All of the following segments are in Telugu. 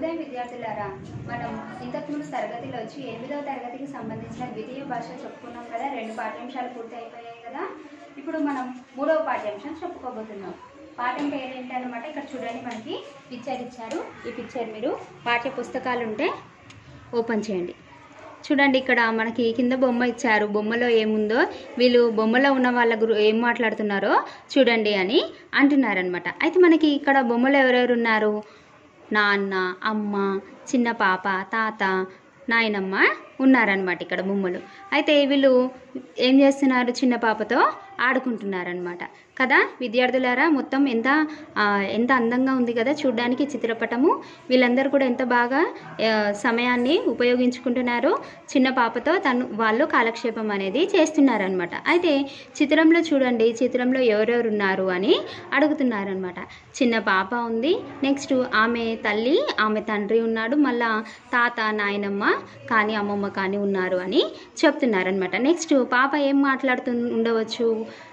నమోదయ విద్యార్థులారా మనం ఇంతకుముందు తరగతిలో వచ్చి ఎనిమిదవ తరగతికి సంబంధించిన ద్వితీయ భాష చెప్పుకున్నాం కదా రెండు పాఠ్యాంశాలు పూర్తి అయిపోయాయి కదా ఇప్పుడు మనం మూడవ పాఠ్యాంశం చెప్పుకోబోతున్నాం పాఠం పేరు ఏంటన్నమాట ఇక్కడ చూడండి మనకి పిక్చర్ ఇచ్చారు ఈ పిక్చర్ మీరు పాఠ్య పుస్తకాలు ఉంటే ఓపెన్ చేయండి చూడండి ఇక్కడ మనకి కింద బొమ్మ ఇచ్చారు బొమ్మలో ఏముందో వీళ్ళు బొమ్మలో ఉన్న వాళ్ళ గురు ఏం మాట్లాడుతున్నారో చూడండి అని అంటున్నారనమాట అయితే మనకి ఇక్కడ బొమ్మలో ఎవరెవరు ఉన్నారు నాన్న అమ్మ చిన్న పాప తాత నాయనమ్మ ఉన్నారనమాట ఇక్కడ బొమ్మలు అయితే వీళ్ళు ఏం చేస్తున్నారు చిన్న పాపతో ఆడుకుంటున్నారనమాట కదా విద్యార్థులారా మొత్తం ఎంత ఆ, ఎంత అందంగా ఉంది కదా చూడడానికి చిత్రపటము వీళ్ళందరూ కూడా ఎంత బాగా ఆ, సమయాన్ని ఉపయోగించుకుంటున్నారో చిన్న పాపతో తను వాళ్ళు కాలక్షేపం అనేది చేస్తున్నారనమాట అయితే చిత్రంలో చూడండి చిత్రంలో ఎవరెవరు ఉన్నారు అని అడుగుతున్నారనమాట చిన్న పాప ఉంది నెక్స్ట్ ఆమె తల్లి ఆమె తండ్రి ఉన్నాడు మళ్ళా తాత నాయనమ్మ కానీ అమ్మమ్మ కానీ ఉన్నారు అని చెప్తున్నారనమాట నెక్స్ట్ పాప ఏం మాట్లాడుతూ ఉండవచ్చు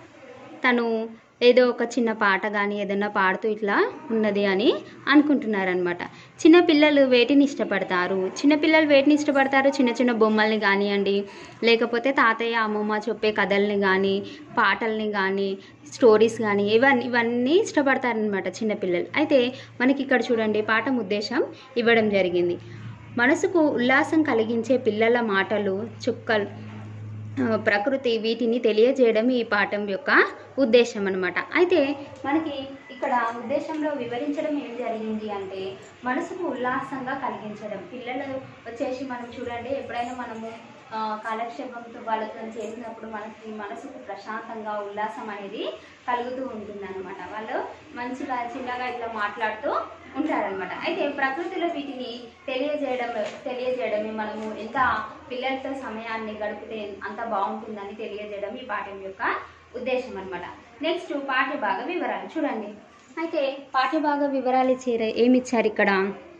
తను ఏదో ఒక చిన్న పాట కానీ ఏదైనా పాడుతూ ఇట్లా ఉన్నది అని అనుకుంటున్నారనమాట చిన్న పిల్లలు వేటిని ఇష్టపడతారు చిన్న పిల్లలు వేటిని ఇష్టపడతారు చిన్న చిన్న బొమ్మల్ని కానివ్వండి లేకపోతే తాతయ్య అమ్మమ్మ చెప్పే కథల్ని కానీ పాటల్ని కానీ స్టోరీస్ కానీ ఇవన్నీ ఇవన్నీ ఇష్టపడతారనమాట చిన్నపిల్లలు అయితే మనకి ఇక్కడ చూడండి పాఠం ఉద్దేశం ఇవ్వడం జరిగింది మనసుకు ఉల్లాసం కలిగించే పిల్లల మాటలు చుక్కలు ఆ, ప్రకృతి వీటిని తెలియజేయడం ఈ పాఠం యొక్క ఉద్దేశం అనమాట అయితే మనకి ఇక్కడ ఉద్దేశంలో వివరించడం ఏం జరిగింది అంటే మనసుకు ఉల్లాసంగా కలిగించడం పిల్లలు వచ్చేసి మనం చూడండి ఎప్పుడైనా మనము ఆ, కాలక్షేపంతో వాళ్ళతో చేసినప్పుడు మనకి మనసుకు ప్రశాంతంగా ఉల్లాసం అనేది కలుగుతూ ఉంటుంది అనమాట వాళ్ళు మంచిగా చిన్నగా ఇట్లా మాట్లాడుతూ ఉంటారనమాట అయితే ప్రకృతిలో వీటిని తెలియజేయడం తెలియజేయడమే మనము ఎంత పిల్లలతో సమయాన్ని గడిపితే అంత బాగుంటుందని తెలియజేయడం ఈ పాఠం యొక్క ఉద్దేశం అనమాట నెక్స్ట్ పాఠ్యభాగ వివరాలు చూడండి అయితే పాఠ్యభాగ వివరాలు ఇచ్చారు ఏమి ఇచ్చారు ఇక్కడ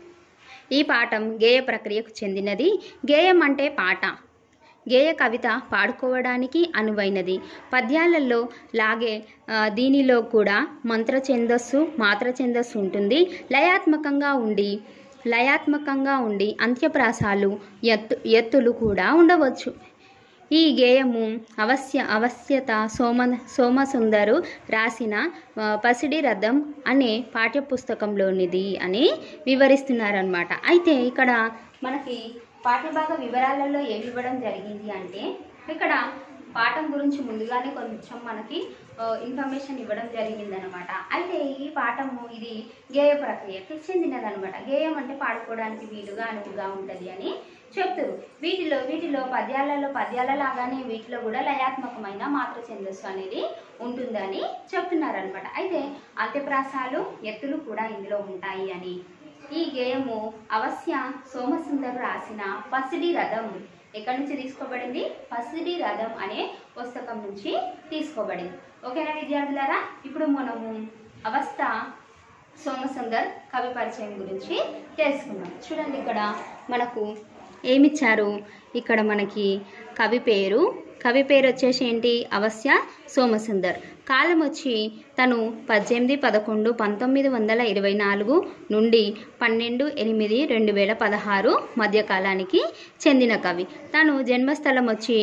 ఈ పాఠం గేయ ప్రక్రియకు చెందినది గేయం అంటే పాట గేయ కవిత పాడుకోవడానికి అనువైనది పద్యాలలో లాగే ఆ, దీనిలో కూడా మంత్ర ఛందస్సు మాత్ర ఛందస్సు ఉంటుంది లయాత్మకంగా ఉండి లయాత్మకంగా ఉండి అంత్యప్రాసాలు ఎత్తు ఎత్తులు కూడా ఉండవచ్చు ఈ గేయము అవశ్య అవశ్యత సోమ సోమసుందరు రాసిన ఆ, పసిడి రథం అనే పాఠ్యపుస్తకంలోనిది అని వివరిస్తున్నారనమాట అయితే ఇక్కడ మనకి పాఠ్యభాగ వివరాలలో ఏమి ఇవ్వడం జరిగింది అంటే ఇక్కడ పాఠం గురించి ముందుగానే కొంచెం మనకి ఇన్ఫర్మేషన్ ఇవ్వడం జరిగిందనమాట అయితే ఈ పాఠము ఇది గేయ ప్రక్రియకి చెందినదనమాట గేయం అంటే పాడుకోవడానికి వీలుగా అనువుగా ఉంటుంది అని చెప్తారు వీటిలో వీటిలో పద్యాలలో పద్యాల లాగానే వీటిలో కూడా లయాత్మకమైన మాతృ ఛందస్సు అనేది ఉంటుందని చెప్తున్నారనమాట అయితే అంత్యప్రాసాలు ఎత్తులు కూడా ఇందులో ఉంటాయి అని ఈ గేయము అవశ్య సోమసుందరు రాసిన పసిడి రథం ఎక్కడి నుంచి తీసుకోబడింది పసిడి రథం అనే పుస్తకం నుంచి తీసుకోబడింది ఓకేనా విద్యార్థులారా ఇప్పుడు మనము అవస్థ సోమసుందర్ కవి పరిచయం గురించి తెలుసుకుందాం చూడండి ఇక్కడ మనకు ఏమిచ్చారు ఇక్కడ మనకి కవి పేరు కవి పేరు వచ్చేసి ఏంటి అవశ్య సోమసుందర్ కాలం వచ్చి తను పద్దెనిమిది పదకొండు పంతొమ్మిది వందల ఇరవై నాలుగు నుండి పన్నెండు ఎనిమిది రెండు వేల పదహారు మధ్యకాలానికి చెందిన కవి తను జన్మస్థలం వచ్చి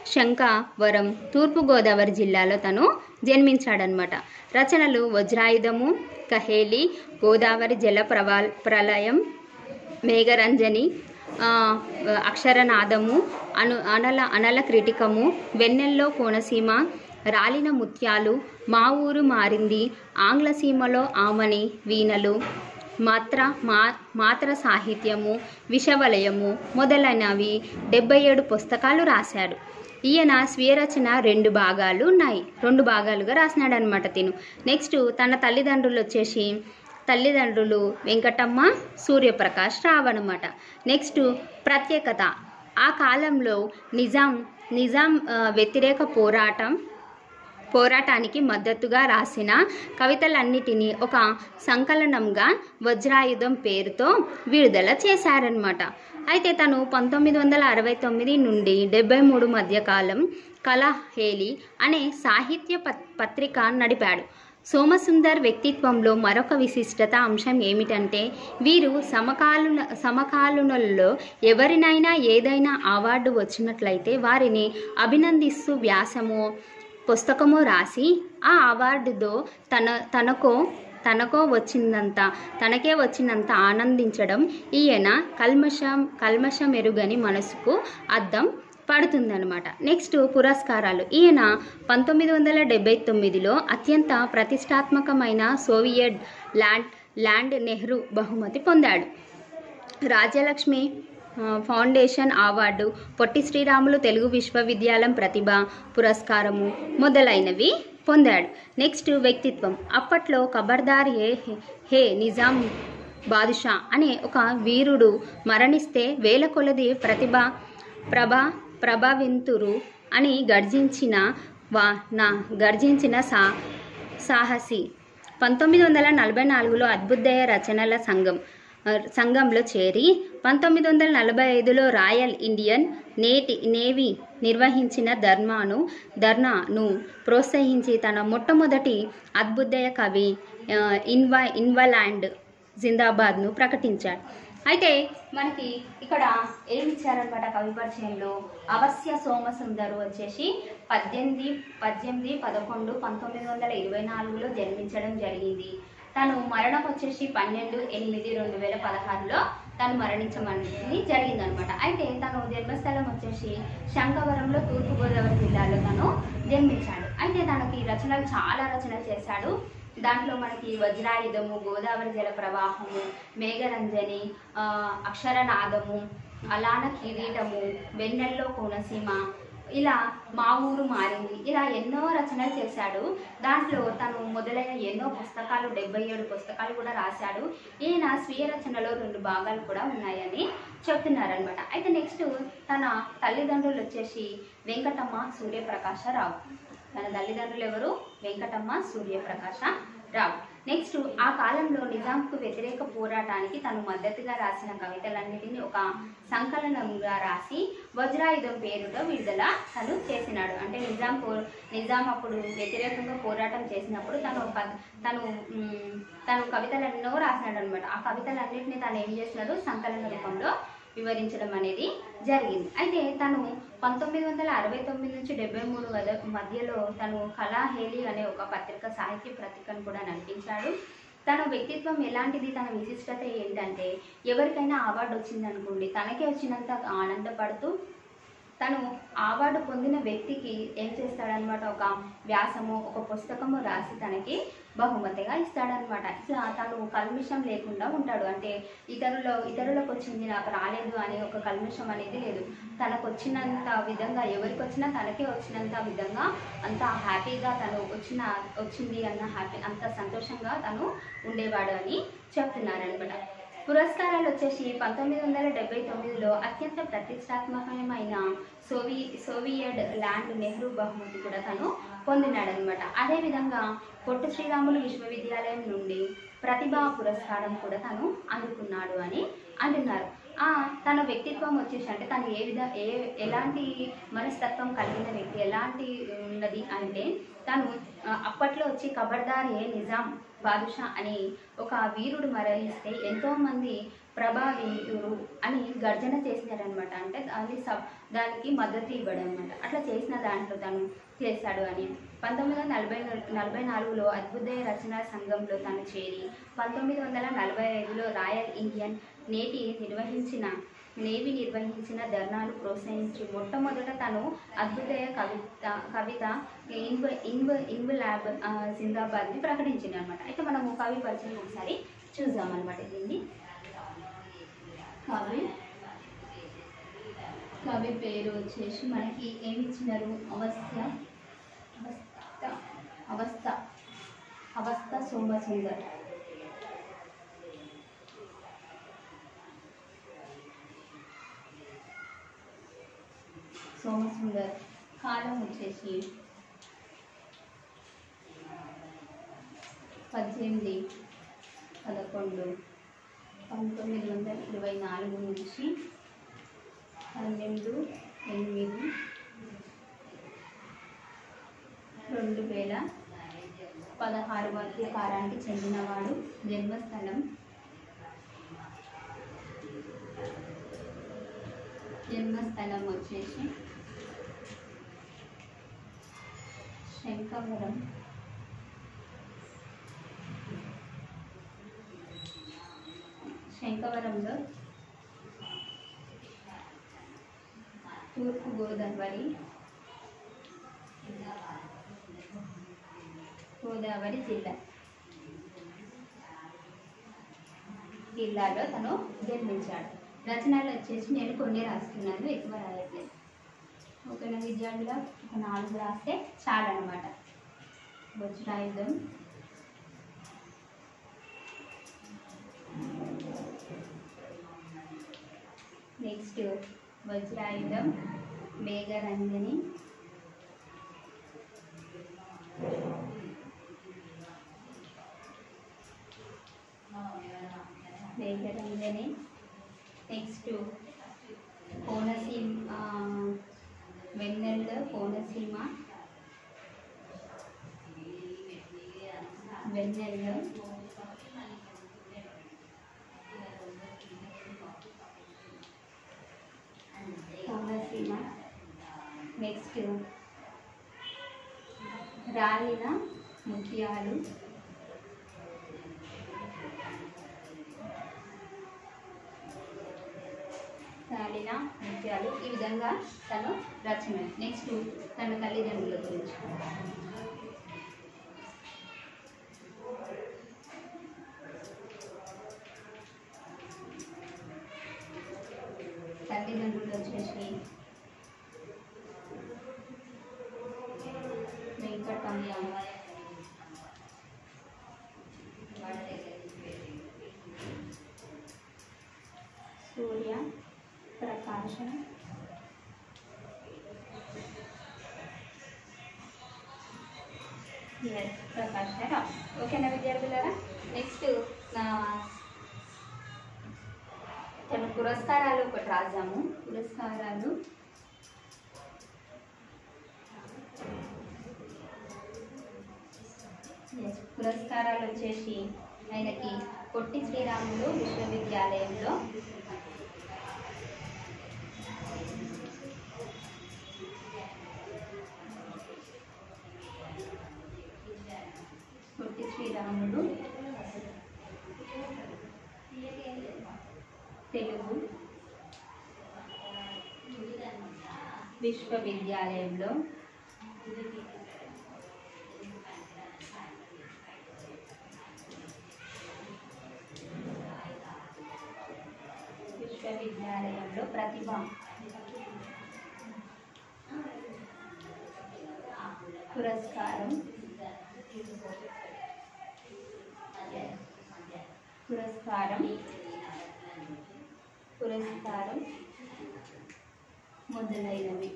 శంఖవరం తూర్పుగోదావరి జిల్లాలో తను జన్మించాడనమాట రచనలు వజ్రాయుధము కహేలి గోదావరి జల ప్రవా ప్రళయం మేఘరంజని ఆ, అక్షరనాదము అను అనల అనల క్రిటికము వెన్నెల్లో కోనసీమ రాలిన ముత్యాలు మా ఊరు మారింది ఆంగ్ల సీమలో ఆమని వీణలు మాత్ర మా మాత్ర సాహిత్యము విషవలయము మొదలైనవి డెబ్బై ఏడు పుస్తకాలు రాశాడు ఈయన స్వీయ రచన రెండు భాగాలు ఉన్నాయి రెండు భాగాలుగా రాసినాడు అనమాట తిను నెక్స్ట్ తన తల్లిదండ్రులు వచ్చేసి తల్లిదండ్రులు వెంకటమ్మ సూర్యప్రకాష్ రావు అనమాట నెక్స్ట్ ప్రత్యేకత ఆ కాలంలో నిజాం నిజాం ఆ, వ్యతిరేక పోరాటం పోరాటానికి మద్దతుగా రాసిన కవితలన్నిటినీ ఒక సంకలనంగా వజ్రాయుధం పేరుతో విడుదల చేశారనమాట అయితే తను పంతొమ్మిది వందల అరవై తొమ్మిది నుండి డెబ్బై మూడు మధ్యకాలం కలహేలి అనే సాహిత్య పత్- పత్రిక నడిపాడు సోమసుందర్ వ్యక్తిత్వంలో మరొక విశిష్టత అంశం ఏమిటంటే వీరు సమకాలున సమకాలునల్లో ఎవరినైనా ఏదైనా అవార్డు వచ్చినట్లయితే వారిని అభినందిస్తూ వ్యాసము పుస్తకము రాసి ఆ అవార్డుతో తన తనకో తనకో వచ్చిందంత తనకే వచ్చినంత ఆనందించడం ఈయన కల్మషం కల్మషం ఎరుగని మనసుకు అద్దం పడుతుందన్నమాట నెక్స్ట్ పురస్కారాలు ఈయన పంతొమ్మిది వందల డెబ్బై తొమ్మిదిలో అత్యంత ప్రతిష్టాత్మకమైన సోవియట్ ల్యాండ్ ల్యాండ్ నెహ్రూ బహుమతి పొందాడు రాజ్యలక్ష్మి ఆ, ఫౌండేషన్ అవార్డు పొట్టి శ్రీరాములు తెలుగు విశ్వవిద్యాలయం ప్రతిభ పురస్కారము మొదలైనవి పొందాడు నెక్స్ట్ వ్యక్తిత్వం అప్పట్లో ఖబర్దార్ హే హే నిజాం బాదుషా అనే ఒక వీరుడు మరణిస్తే వేల కొలది ప్రతిభ ప్రభా ప్రభావింతురు అని గర్జించిన వా నా గర్జించిన సా సాహసి పంతొమ్మిది వందల నలభై నాలుగులో అద్భుతయ రచనల సంఘం ఆ, సంఘంలో చేరి పంతొమ్మిది వందల నలభై ఐదులో రాయల్ ఇండియన్ నేటి నేవీ నిర్వహించిన ధర్మాను ధర్నాను ప్రోత్సహించి తన మొట్టమొదటి అద్భుతయ కవి ఆ, ఇన్వా ఇన్వలాండ్ జిందాబాద్ను ప్రకటించాడు అయితే మనకి ఇక్కడ ఏమి ఇచ్చారనమాట కవి పరిచయంలో అవశ్య సోమసుందరు వచ్చేసి పద్దెనిమిది పద్దెనిమిది పదకొండు పంతొమ్మిది వందల ఇరవై నాలుగులో జన్మించడం జరిగింది తను మరణం వచ్చేసి పన్నెండు ఎనిమిది రెండు వేల పదహారులో తను మరణించమని జరిగిందనమాట అయితే తను జన్మస్థలం వచ్చేసి శంఖవరంలో తూర్పుగోదావరి జిల్లాలో తను జన్మించాడు అయితే తనకి రచనలు చాలా రచనలు చేశాడు దాంట్లో మనకి వజ్రాయుధము గోదావరి జల ప్రవాహము మేఘరంజని ఆ, అక్షరనాదము అలాన కిరీటము వెన్నెల్లో కోనసీమ ఇలా మా ఊరు మారింది ఇలా ఎన్నో రచనలు చేశాడు దాంట్లో తను మొదలైన ఎన్నో పుస్తకాలు డెబ్బై ఏడు పుస్తకాలు కూడా రాశాడు ఈయన స్వీయ రచనలో రెండు భాగాలు కూడా ఉన్నాయని చెప్తున్నారనమాట అయితే నెక్స్ట్ తన తల్లిదండ్రులు వచ్చేసి వెంకటమ్మ సూర్యప్రకాశరావు తన తల్లిదండ్రులు ఎవరు వెంకటమ్మ సూర్యప్రకాశ రావు నెక్స్ట్ ఆ కాలంలో నిజాంకు వ్యతిరేక పోరాటానికి తను మద్దతుగా రాసిన కవితలన్నిటిని ఒక సంకలనంగా రాసి వజ్రాయుధం పేరుతో విడుదల తను చేసినాడు అంటే నిజాం పో నిజాం అప్పుడు వ్యతిరేకంగా పోరాటం చేసినప్పుడు తను ఒక తను మ్, తను కవితలు ఎన్నో రాసినాడు అనమాట ఆ కవితలన్నింటినీ తను ఏం చేసినాడు సంకలన రూపంలో వివరించడం అనేది జరిగింది అయితే తను పంతొమ్మిది వందల అరవై తొమ్మిది నుంచి డెబ్బై మూడు వద- మధ్యలో తను కళాహేలి అనే ఒక పత్రిక సాహిత్య పత్రికను కూడా నడిపించాడు తన వ్యక్తిత్వం ఎలాంటిది తన విశిష్టత ఏంటంటే ఎవరికైనా అవార్డు వచ్చిందనుకోండి తనకే వచ్చినంత ఆనందపడుతూ తను అవార్డు పొందిన వ్యక్తికి ఏం చేస్తాడనమాట ఒక వ్యాసము ఒక పుస్తకము రాసి తనకి బహుమతిగా ఇస్తాడనమాట ఇట్లా తను కల్మిషం లేకుండా ఉంటాడు అంటే ఇతరుల ఇతరులకు వచ్చింది నాకు రాలేదు అనే ఒక కల్మిషం అనేది లేదు తనకు వచ్చినంత విధంగా ఎవరికి వచ్చినా తనకే వచ్చినంత విధంగా అంత హ్యాపీగా తను వచ్చిన వచ్చింది అన్న హ్యాపీ అంత సంతోషంగా తను ఉండేవాడు అని చెప్తున్నారనమాట పురస్కారాలు వచ్చేసి పంతొమ్మిది వందల డెబ్బై తొమ్మిదిలో అత్యంత ప్రతిష్టాత్మకమైన సోవి సోవియట్ ల్యాండ్ నెహ్రూ బహుమతి కూడా తను పొందినాడనమాట అదేవిధంగా పొట్టు శ్రీరాములు విశ్వవిద్యాలయం నుండి ప్రతిభా పురస్కారం కూడా తను అందుకున్నాడు అని అంటున్నారు ఆ, తన వ్యక్తిత్వం వచ్చేసి అంటే తను ఏ విధ ఏ ఎలాంటి మనస్తత్వం కలిగిన వ్యక్తి ఎలాంటి ఉన్నది అంటే తను ఆ, అప్పట్లో వచ్చి ఖబర్దార్ ఏ నిజాం బాదుషా అని ఒక వీరుడు మరణిస్తే ఎంతో మంది ప్రభావితురు అని గర్జన చేసినారనమాట అంటే దాని సబ్ దానికి మద్దతు ఇవ్వడం అనమాట అట్లా చేసిన దాంట్లో తను చేశాడు అని పంతొమ్మిది వందల నలభై నలభై నాలుగులో అద్భుతయ రచనా సంఘంలో తను చేరి పంతొమ్మిది వందల నలభై ఐదులో రాయల్ ఇండియన్ నేటి నిర్వహించిన నేవి నిర్వహించిన ధర్నాలు ప్రోత్సహించి మొట్టమొదట తను అద్భుతయ కవిత కవిత ఇన్వ ఇన్వ ఇన్వ ల్యాబ్ ఆ, జిందాబాద్ని ప్రకటించింది అనమాట అయితే మనము కవి పరిచయం ఒకసారి చూద్దాం అనమాట దీన్ని కవి కవి పేరు వచ్చేసి మనకి ఏమి ఇచ్చినారు అవస్థ అవస్థ అవస్థ అవస్థ సోమసుందర్ సోమసుందర్ కాలం వచ్చేసి పద్దెనిమిది పదకొండు పంతొమ్మిది వందల ఇరవై నాలుగు నుంచి పన్నెండు ఎనిమిది రెండు వేల పదహారు మధ్య కాలానికి చెందినవాడు జన్మస్థలం జన్మస్థలం వచ్చేసి శంఖవరం శంఖవరంలో తూర్పు గోదావరి గోదావరి జిల్లా జిల్లాలో తను జన్మించాడు రచనలు వచ్చేసి నేను కొన్ని రాస్తున్నాను ఎక్కువ రాయట్లేదు ఓకేనా విద్యార్థులు ఒక నాలుగు రాస్తే చాలన్నమాట వజ్రాయుధం నెక్స్ట్ వజ్రాయుధం మేఘరంజని మేఘరంజని నెక్స్ట్ కోనసీమ ఆ, వెన్నెల కోనసీమ వెన్నెల కోనసీమ నెక్స్ట్ రాలిన ముత్యాలు రాలిన ముత్యాలు ఈ విధంగా తను రచన నెక్స్ట్ తన తల్లిదండ్రుల గురించి తల్లిదండ్రులు వచ్చేసి వెంకటమ్మ సూర్య ప్రకాశం ఎస్ ప్రకాశ్ రావు ఓకేనా విద్యార్థులారా నెక్స్ట్ నా తన పురస్కారాలు ఒకటి రాద్దాము పురస్కారాలు Yes, పురస్కారాలు వచ్చేసి ఆయనకి పొట్టి శ్రీరాములు విశ్వవిద్యాలయంలో పొట్టి శ్రీరాములు తెలుగు విశ్వవిద్యాలయంలో విశ్వవిద్యాలయంలో ప్రతిభ పురస్కారం పురస్కారం పురస్కారం మొదలైనవి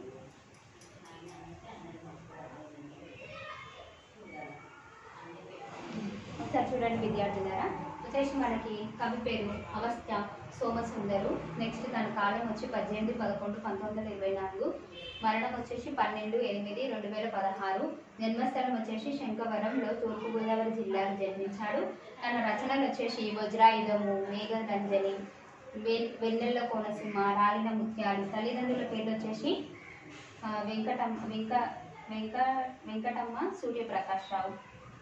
ఒకసారి చూడండి విద్యార్థులారా వచ్చేసి మనకి కవి పేరు అవస్థ సోమసుందరు నెక్స్ట్ తన కాలం వచ్చి పద్దెనిమిది పదకొండు పంతొమ్మిది వందల ఇరవై నాలుగు మరణం వచ్చేసి పన్నెండు ఎనిమిది రెండు వేల పదహారు జన్మస్థలం వచ్చేసి శంఖవరంలో తూర్పుగోదావరి జిల్లాలో జన్మించాడు తన రచనలు వచ్చేసి వజ్రాయుధము మేఘరంజని వె వెన్నెల్ల కోనసీమ రాలిన ముత్యాలు తల్లిదండ్రుల పేర్లు వచ్చేసి ఆ, వెంకటమ్మ వెంక వెంక వెంకటమ్మ సూర్యప్రకాష్ రావు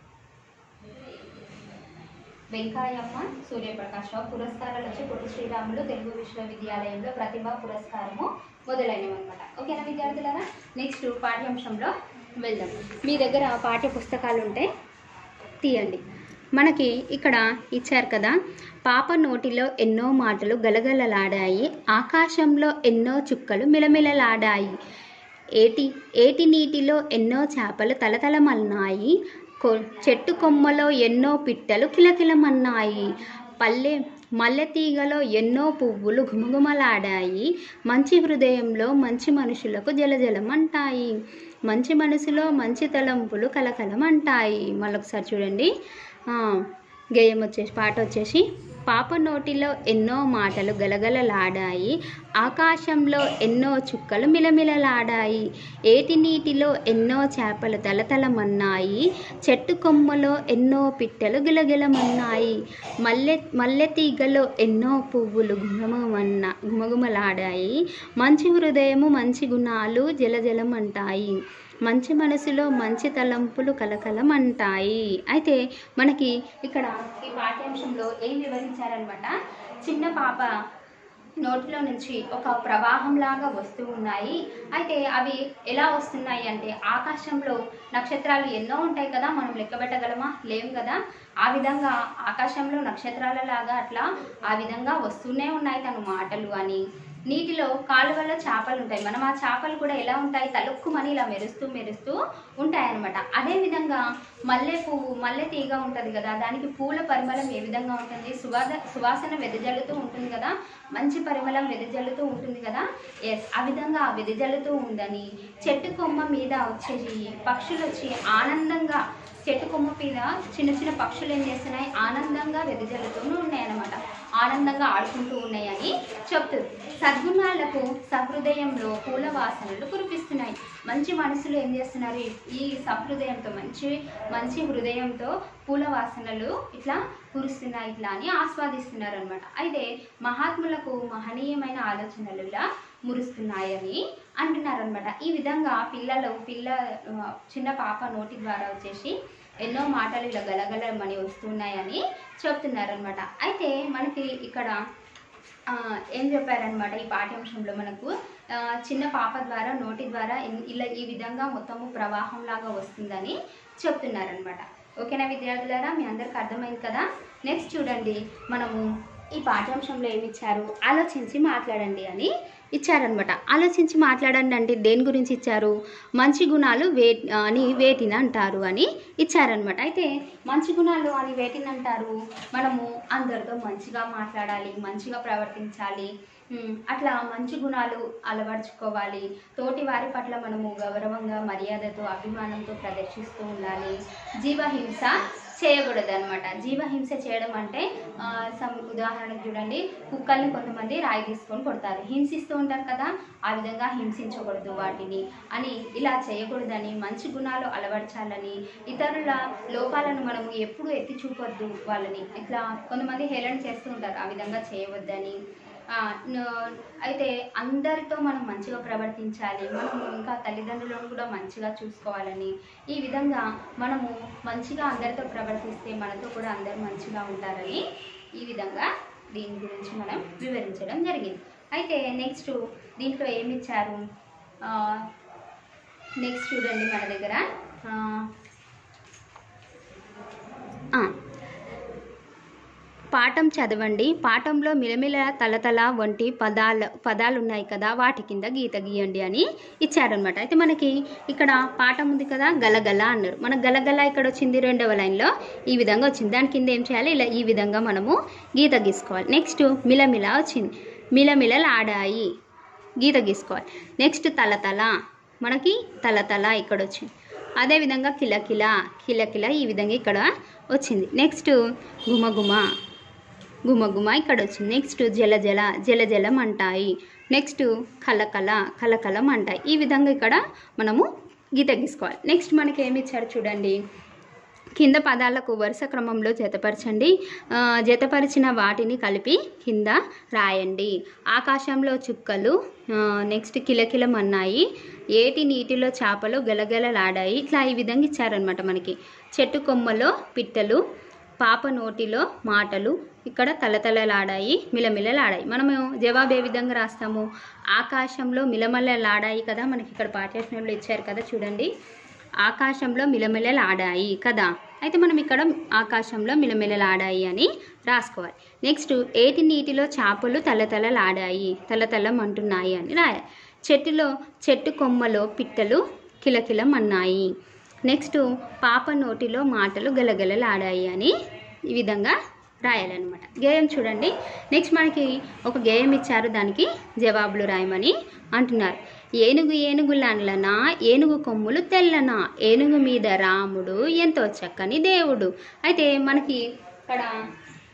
వెంకాయమ్మ సూర్యప్రకాష్ రావు పురస్కారాలు వచ్చి పొట్టి శ్రీరాములు తెలుగు విశ్వవిద్యాలయంలో ప్రతిభా పురస్కారము మొదలైనవి అనమాట ఓకేనా విద్యార్థులారా నెక్స్ట్ పాఠ్యాంశంలో వెళ్దాం మీ దగ్గర పాఠ్య పుస్తకాలు ఉంటే తీయండి మనకి ఇక్కడ ఇచ్చారు కదా పాప నోటిలో ఎన్నో మాటలు గలగలలాడాయి ఆకాశంలో ఎన్నో చుక్కలు మిలమిలలాడాయి ఏటి ఏటి నీటిలో ఎన్నో చేపలు తలతలమన్నాయి కొ చెట్టు కొమ్మలో ఎన్నో పిట్టలు కిలకిలమన్నాయి పల్లె మల్లె తీగలో ఎన్నో పువ్వులు ఘుమఘుమలాడాయి మంచి హృదయంలో మంచి మనుషులకు జలజలమంటాయి మంచి మనసులో మంచి తలంపులు కలకలమంటాయి మళ్ళొకసారి చూడండి ఆ, గేయం వచ్చేసి పాట వచ్చేసి పాప నోటిలో ఎన్నో మాటలు గలగలలాడాయి ఆకాశంలో ఎన్నో చుక్కలు మిలమిలలాడాయి ఏటి నీటిలో ఎన్నో చేపలు తలతలమన్నాయి చెట్టు కొమ్మలో ఎన్నో పిట్టలు గిలగిలమన్నాయి మల్లె మల్లె తీగలో ఎన్నో పువ్వులు గుమగుమన్న గుమగుమలాడాయి మంచి హృదయము మంచి గుణాలు జలజలమంటాయి మంచి మనసులో మంచి తలంపులు కలకలమంటాయి అయితే మనకి ఇక్కడ ఈ పాఠ్యాంశంలో ఏం వివరించారనమాట చిన్న పాప నోటిలో నుంచి ఒక ప్రవాహంలాగా వస్తూ ఉన్నాయి అయితే అవి ఎలా వస్తున్నాయి అంటే ఆకాశంలో నక్షత్రాలు ఎన్నో ఉంటాయి కదా మనం లెక్క పెట్టగలమా లేవు కదా ఆ విధంగా ఆకాశంలో నక్షత్రాల లాగా అట్లా ఆ విధంగా వస్తూనే ఉన్నాయి తను మాటలు అని నీటిలో కాలువలో చేపలు ఉంటాయి మనం ఆ చేపలు కూడా ఎలా ఉంటాయి తలుక్కుమని ఇలా మెరుస్తూ మెరుస్తూ ఉంటాయి అనమాట అదే విధంగా మల్లె పువ్వు మల్లె తీగ ఉంటుంది కదా దానికి పూల పరిమళం ఏ విధంగా ఉంటుంది సువాద సువాసన వెదజల్లుతూ ఉంటుంది కదా మంచి పరిమళం వెదజల్లుతూ ఉంటుంది కదా ఎస్ ఆ విధంగా వెదజల్లుతూ ఉందని చెట్టు కొమ్మ మీద వచ్చేసి పక్షులు వచ్చి ఆనందంగా చెట్టు కొమ్మ మీద చిన్న చిన్న పక్షులు ఏం చేస్తున్నాయి ఆనందంగా వెదజల్లుతూ ఉన్నాయి అన్నమాట ఆనందంగా ఆడుకుంటూ ఉన్నాయని చెప్తుంది సద్గుణాలకు సహృదయంలో పూల వాసనలు కురిపిస్తున్నాయి మంచి మనసులు ఏం చేస్తున్నారు ఈ- ఈ సహృదయంతో మంచి మంచి హృదయంతో పూల వాసనలు ఇట్లా కురుస్తున్నాయి ఇట్లా అని ఆస్వాదిస్తున్నారు అనమాట అయితే మహాత్ములకు మహనీయమైన ఆలోచనలు ఇలా మురుస్తున్నాయని అంటున్నారు అనమాట ఈ విధంగా పిల్లలు పిల్ల ఆ, చిన్న పాప నోటి ద్వారా వచ్చేసి ఎన్నో మాటలు ఇలా గలగలమని వస్తున్నాయని చెప్తున్నారనమాట అయితే మనకి ఇక్కడ ఆ, ఏం చెప్పారనమాట ఈ పాఠ్యాంశంలో మనకు ఆ, చిన్న పాప ద్వారా నోటి ద్వారా ఇన్- ఇలా ఈ విధంగా మొత్తము ప్రవాహం లాగా వస్తుందని చెప్తున్నారనమాట ఓకేనా విద్యార్థులారా మీ అందరికి అర్థమైంది కదా నెక్స్ట్ చూడండి మనము ఈ పాఠ్యాంశంలో ఏమి ఇచ్చారు ఆలోచించి మాట్లాడండి అని ఇచ్చారనమాట ఆలోచించి మాట్లాడండి అంటే దేని గురించి ఇచ్చారు మంచి గుణాలు వే అని వేటిని అంటారు అని ఇచ్చారనమాట అయితే మంచి గుణాలు అని వేటిని అంటారు మనము అందరితో మంచిగా మాట్లాడాలి మంచిగా ప్రవర్తించాలి ఉమ్, అట్లా మంచి గుణాలు అలవర్చుకోవాలి తోటి వారి పట్ల మనము గౌరవంగా మర్యాదతో అభిమానంతో ప్రదర్శిస్తూ ఉండాలి జీవహింస చేయకూడదు అనమాట జీవహింస చేయడం అంటే ఆ, సమ్ ఉదాహరణకు చూడండి కుక్కల్ని కొంతమంది రాయి తీసుకొని కొడతారు హింసిస్తూ ఉంటారు కదా ఆ విధంగా హింసించకూడదు వాటిని అని ఇలా చేయకూడదని మంచి గుణాలు అలవర్చాలని ఇతరుల లోపాలను మనము ఎప్పుడు ఎత్తి చూపొద్దు వాళ్ళని ఇట్లా కొంతమంది హేళన చేస్తూ ఉంటారు ఆ విధంగా చేయవద్దని ఆ, న- అయితే అందరితో మనం మంచిగా ప్రవర్తించాలి మనము ఇంకా తల్లిదండ్రులను కూడా మంచిగా చూసుకోవాలని ఈ విధంగా మనము మంచిగా అందరితో ప్రవర్తిస్తే మనతో కూడా అందరూ మంచిగా ఉంటారని ఈ విధంగా దీని గురించి మనం వివరించడం జరిగింది అయితే నెక్స్ట్ దీంట్లో ఏమి ఇచ్చారు నెక్స్ట్ చూడండి మన దగ్గర ఆ, ఆ, పాఠం చదవండి పాఠంలో మిలమిల తలతల వంటి పదాలు పదాలు ఉన్నాయి కదా వాటి కింద గీత గీయండి అని ఇచ్చారనమాట అయితే మనకి ఇక్కడ పాఠం ఉంది కదా గలగల అన్నారు మన గలగల ఇక్కడ వచ్చింది రెండవ లైన్లో ఈ విధంగా వచ్చింది దాని కింద ఏం చేయాలి ఇలా ఈ విధంగా మనము గీత గీసుకోవాలి నెక్స్ట్ మిలమిల వచ్చింది మిలమిలలు ఆడాయి గీత గీసుకోవాలి నెక్స్ట్ తలతల మనకి తలతల ఇక్కడ వచ్చింది అదేవిధంగా కిలకిల కిలకిల ఈ విధంగా ఇక్కడ వచ్చింది నెక్స్ట్ గుమగుమ గుమగుమ ఇక్కడ వచ్చింది నెక్స్ట్ జల జల జల జలం అంటాయి నెక్స్ట్ కలకల కలకలం అంటాయి ఈ విధంగా ఇక్కడ మనము గీత గీసుకోవాలి నెక్స్ట్ మనకి ఏమి ఇచ్చారు చూడండి కింద పదాలకు వరుస క్రమంలో జతపరచండి ఆ, జతపరిచిన వాటిని కలిపి కింద రాయండి ఆకాశంలో చుక్కలు ఆ, నెక్స్ట్ కిలకిలం అన్నాయి ఏటి నీటిలో చేపలు గలగలలాడాయి ఇట్లా ఈ విధంగా ఇచ్చారనమాట మనకి చెట్టు కొమ్మలో పిట్టలు పాప నోటిలో మాటలు ఇక్కడ తలతలలాడాయి మిలమిలలాడాయి మనము జవాబు ఏ విధంగా రాస్తాము ఆకాశంలో మిలమిలలాడాయి కదా మనకి ఇక్కడ పాఠ్యాంశంలో ఇచ్చారు కదా చూడండి ఆకాశంలో మిలమిలలాడాయి కదా అయితే మనం ఇక్కడ ఆకాశంలో మిలమిలలాడాయి అని రాసుకోవాలి నెక్స్ట్ ఏటి నీటిలో చేపలు తలతలలాడాయి తలతలం అంటున్నాయి అని రాయాలి చెట్టులో చెట్టు కొమ్మలో పిట్టలు కిలకిలం అన్నాయి నెక్స్ట్ పాప నోటిలో మాటలు గలగలలాడాయి అని ఈ విధంగా రాయాలన్నమాట గేయం చూడండి నెక్స్ట్ మనకి ఒక గేయం ఇచ్చారు దానికి జవాబులు రాయమని అంటున్నారు ఏనుగు ఏనుగులనలనా ఏనుగు కొమ్ములు తెల్లనా ఏనుగు మీద రాముడు ఎంతో చక్కని దేవుడు అయితే మనకి ఇక్కడ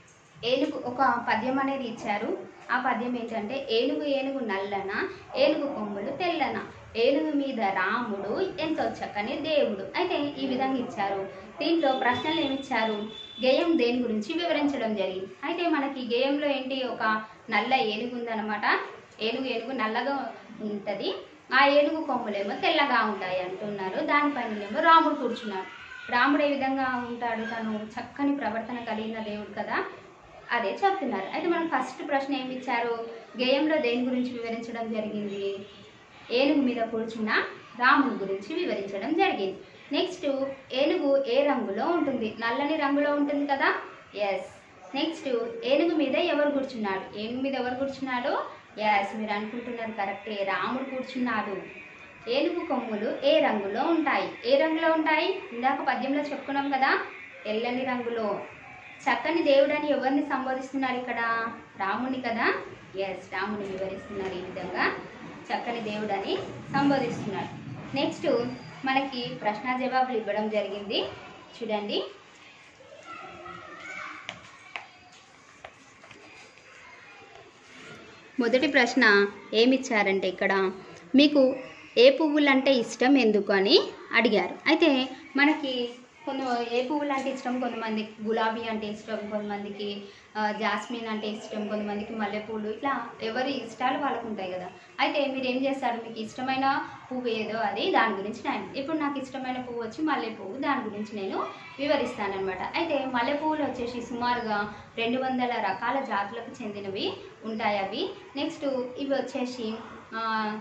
ఏనుగు ఒక పద్యం అనేది ఇచ్చారు ఆ పద్యం ఏంటంటే ఏనుగు ఏనుగు నల్లన ఏనుగు కొమ్ములు తెల్లన ఏనుగు మీద రాముడు ఎంతో చక్కని దేవుడు అయితే ఈ విధంగా ఇచ్చారు దీంట్లో ప్రశ్నలు ఏమి ఇచ్చారు గేయం దేని గురించి వివరించడం జరిగింది అయితే మనకి గేయంలో ఏంటి ఒక నల్ల ఏనుగు ఉందన్నమాట ఏనుగు ఏనుగు నల్లగా ఉంటుంది ఆ ఏనుగు కొమ్ములేమో తెల్లగా ఉంటాయి అంటున్నారు దానిపైన రాముడు కూర్చున్నాడు రాముడు ఏ విధంగా ఉంటాడు తను చక్కని ప్రవర్తన కలిగిన దేవుడు కదా అదే చెప్తున్నారు అయితే మనం ఫస్ట్ ప్రశ్న ఏమి ఇచ్చారు గేయంలో దేని గురించి వివరించడం జరిగింది ఏనుగు మీద కూర్చున్న రాముని గురించి వివరించడం జరిగింది నెక్స్ట్ ఏనుగు ఏ రంగులో ఉంటుంది నల్లని రంగులో ఉంటుంది కదా ఎస్ నెక్స్ట్ ఏనుగు మీద ఎవరు కూర్చున్నాడు ఏనుగు మీద ఎవరు కూర్చున్నాడు ఎస్ మీరు అనుకుంటున్నారు కరెక్టే రాముడు కూర్చున్నాడు ఏనుగు కొమ్ములు ఏ రంగులో ఉంటాయి ఏ రంగులో ఉంటాయి ఇందాక పద్యంలో చెప్పుకున్నాం కదా తెల్లని రంగులో చక్కని దేవుడని ఎవరిని సంబోధిస్తున్నారు ఇక్కడ రాముని కదా ఎస్ రాముని వివరిస్తున్నారు ఈ విధంగా చక్కని దేవుడని సంబోధిస్తున్నారు నెక్స్ట్ మనకి ప్రశ్న జవాబులు ఇవ్వడం జరిగింది చూడండి మొదటి ప్రశ్న ఏమిచ్చారంటే ఇక్కడ మీకు ఏ పువ్వులు అంటే ఇష్టం ఎందుకు అని అడిగారు అయితే మనకి కొన్ని ఏ పువ్వులు అంటే ఇష్టం కొంతమందికి గులాబీ అంటే ఇష్టం కొంతమందికి ఆ, జాస్మిన్ అంటే ఇష్టం కొంతమందికి మల్లెపూలు ఇట్లా ఎవరి ఇష్టాలు వాళ్ళకు ఉంటాయి కదా అయితే మీరు ఏం చేస్తారు మీకు ఇష్టమైన పువ్వు ఏదో అది దాని గురించి నేను ఇప్పుడు నాకు ఇష్టమైన పువ్వు వచ్చి మల్లె పువ్వు దాని గురించి నేను వివరిస్తానమాట అయితే మల్లె పువ్వులు వచ్చేసి సుమారుగా రెండు వందల రకాల జాతులకు చెందినవి ఉంటాయి అవి నెక్స్ట్ ఇవి వచ్చేసి ఆ,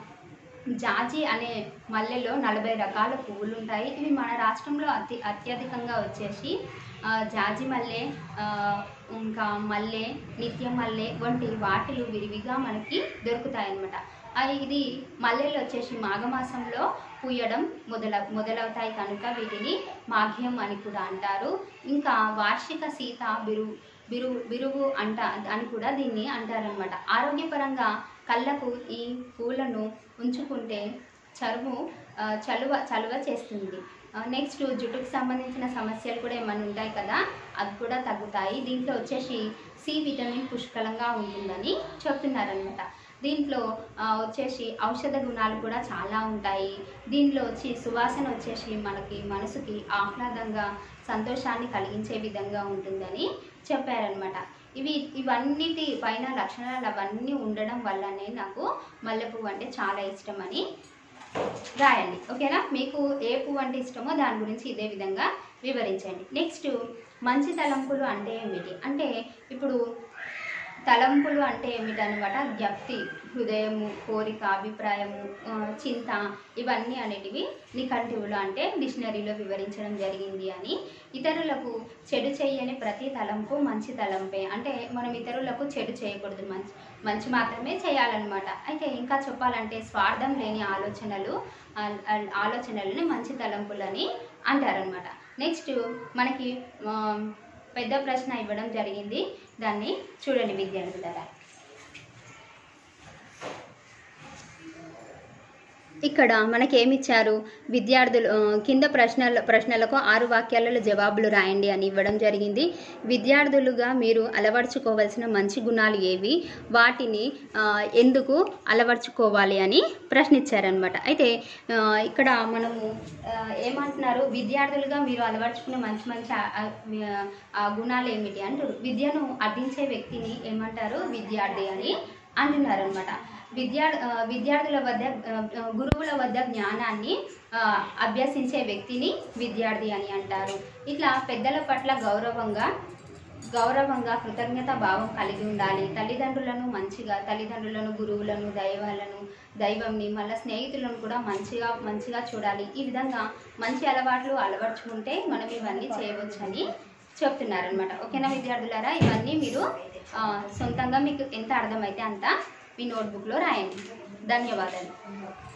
జాజి అనే మల్లెలో నలభై రకాల పువ్వులు ఉంటాయి ఇవి మన రాష్ట్రంలో అతి అత్యధికంగా వచ్చేసి ఆ, జాజి మల్లె ఆ, ఇంకా మల్లె నిత్య మల్లె వంటి వాటిలు విరివిగా మనకి దొరుకుతాయి అన్నమాట అది ఇది మల్లెలు వచ్చేసి మాఘమాసంలో పూయడం మొదల మొదలవుతాయి కనుక వీటిని మాఘ్యం అని కూడా అంటారు ఇంకా వార్షిక సీత బిరు బిరు బిరువు అంట అని కూడా దీన్ని అంటారనమాట ఆరోగ్యపరంగా కళ్ళకు ఈ పూలను ఉంచుకుంటే చర్ము ఆ, చలువ చలువ చేస్తుంది నెక్స్ట్ జుట్టుకు సంబంధించిన సమస్యలు కూడా ఏమైనా ఉంటాయి కదా అవి కూడా తగ్గుతాయి దీంట్లో వచ్చేసి సి విటమిన్ పుష్కలంగా ఉంటుందని చెప్తున్నారనమాట దీంట్లో ఆ, వచ్చేసి ఔషధ గుణాలు కూడా చాలా ఉంటాయి దీంట్లో వచ్చి సువాసన వచ్చేసి మనకి మనసుకి ఆహ్లాదంగా సంతోషాన్ని కలిగించే విధంగా ఉంటుందని చెప్పారనమాట ఇవి ఇవన్నిటి పైన లక్షణాలు అవన్నీ ఉండడం వల్లనే నాకు మల్లెపువ్వు అంటే చాలా ఇష్టమని రాయండి ఓకేనా మీకు ఏ పువ్వు అంటే ఇష్టమో దాని గురించి ఇదే విధంగా వివరించండి నెక్స్ట్ మంచి తలంపులు అంటే ఏమిటి అంటే ఇప్పుడు తలంపులు అంటే ఏమిటనమాట జ్ఞప్తి హృదయము కోరిక అభిప్రాయము ఆ, చింత ఇవన్నీ అనేటివి నిఘంటువులు అంటే డిక్షనరీలో వివరించడం జరిగింది అని ఇతరులకు చెడు చేయని ప్రతి తలంపు మంచి తలంపే అంటే మనం ఇతరులకు చెడు చేయకూడదు మంచి మంచి మాత్రమే చేయాలన్నమాట అయితే ఇంకా చెప్పాలంటే స్వార్థం లేని ఆలోచనలు ఆ, ఆ, ఆలోచనలని మంచి తలంపులని అంటారనమాట నెక్స్ట్ మనకి ఆ, పెద్ద ప్రశ్న ఇవ్వడం జరిగింది దాన్ని చూడండి విద్యార్థులారా ఇక్కడ మనకి ఏమి ఇచ్చారు విద్యార్థులు ఆ, కింద ప్రశ్నల ప్రశ్నలకు ఆరు వాక్యాలలో జవాబులు రాయండి అని ఇవ్వడం జరిగింది విద్యార్థులుగా మీరు అలవర్చుకోవాల్సిన మంచి గుణాలు ఏవి వాటిని ఆ, ఎందుకు అలవర్చుకోవాలి అని ప్రశ్నించారనమాట అయితే ఆ, ఇక్కడ మనము ఆ, ఏమంటున్నారు విద్యార్థులుగా మీరు అలవర్చుకునే మంచి మంచి ఆ- ఆ- ఆ గుణాలు ఏమిటి అంటారు విద్యను అర్థించే వ్యక్తిని ఏమంటారు విద్యార్థి అని అంటున్నారు అనమాట విద్యా ఆ, విద్యార్థుల వద్ద ఆ, ఆ, గురువుల వద్ద జ్ఞానాన్ని ఆ, అభ్యసించే వ్యక్తిని విద్యార్థి అని అంటారు ఇట్లా పెద్దల పట్ల గౌరవంగా గౌరవంగా కృతజ్ఞత భావం కలిగి ఉండాలి తల్లిదండ్రులను మంచిగా తల్లిదండ్రులను గురువులను దైవాలను దైవంని మళ్ళీ స్నేహితులను కూడా మంచిగా మంచిగా చూడాలి ఈ విధంగా మంచి అలవాట్లు అలవర్చుకుంటే మనం ఇవన్నీ చేయవచ్చని చెప్తున్నారనమాట ఓకేనా విద్యార్థులారా ఇవన్నీ మీరు ఆ, సొంతంగా మీకు ఎంత అర్థమైతే అంత మీ నోట్బుక్లో రాయండి ధన్యవాదాలు